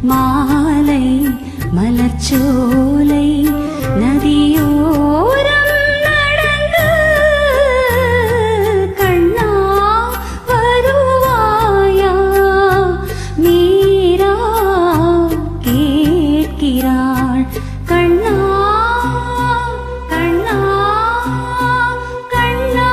மாலை மலர்ச்சோலை நதியோரம் நடந்து கண்ணா வருவாயா மீரா கேட்கிறாள் கண்ணா கண்ணா கண்ணா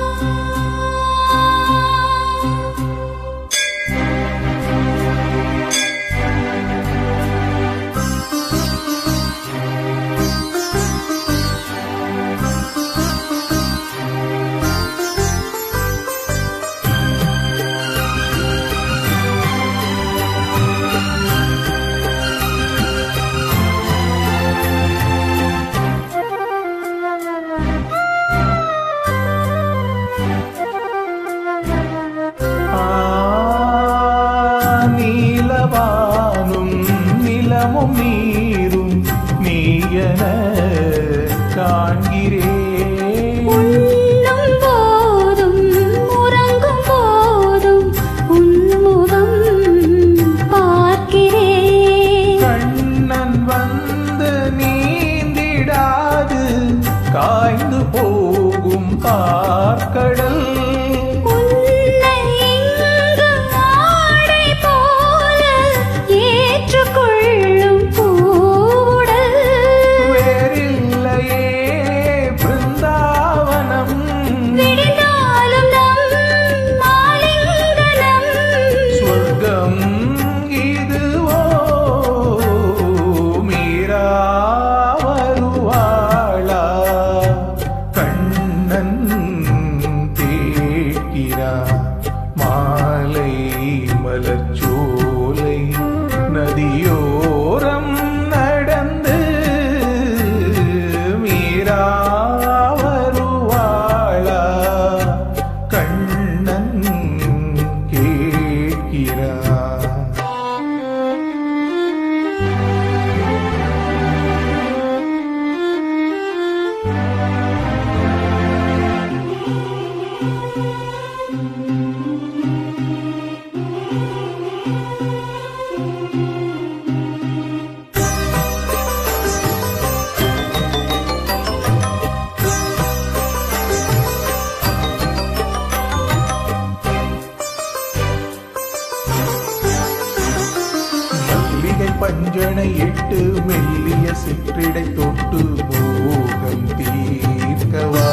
ஆ, நீலவானும் நிலமும் நீரும் நீயன காண்கிறேன் உண்ணும் போதும் உறங்கும் போதும் உன்முகம் பார்க்கிறேன் கண்ணன் வந்து நீந்திடாது காய்ந்து போகும் பார்க்கடல் உன்னை இங்கு ஆடை போல ஏற்றுக்கொள்ளும் கூடல் வேறில்லையே பிருந்தாவனம் விடிந்தாலும் நம் ஆலிங்கனம் சொர்க்கம் இதுவோ மீரா வருவாளா கண்ணன் தேக்கிறார் மாலை மலர்ச்சோலை நதியோரம் நடந்து மீரா வருவாளா கண்ணன் கேட்கிறார் மல்லிகை பஞ்சனை இட்டு மெல்லிய சிற்றிடை தொட்டு மோகம் தீர்க்கவா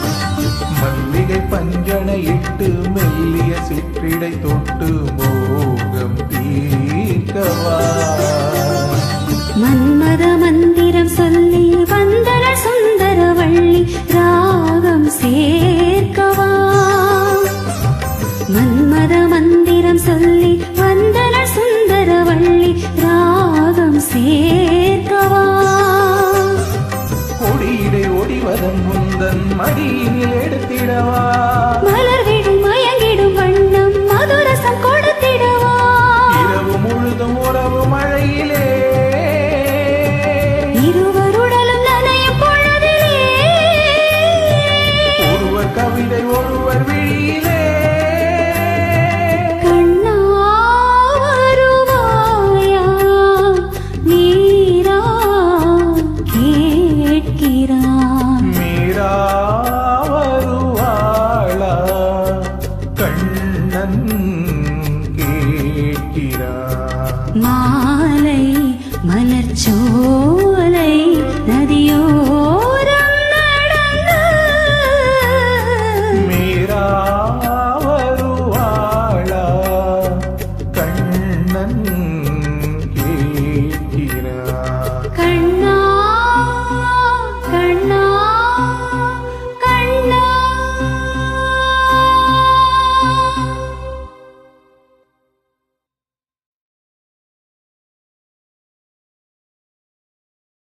மல்லிகை பஞ்சனை இட்டு மெல்லிய சிற்றிடை தொட்டு மோகம்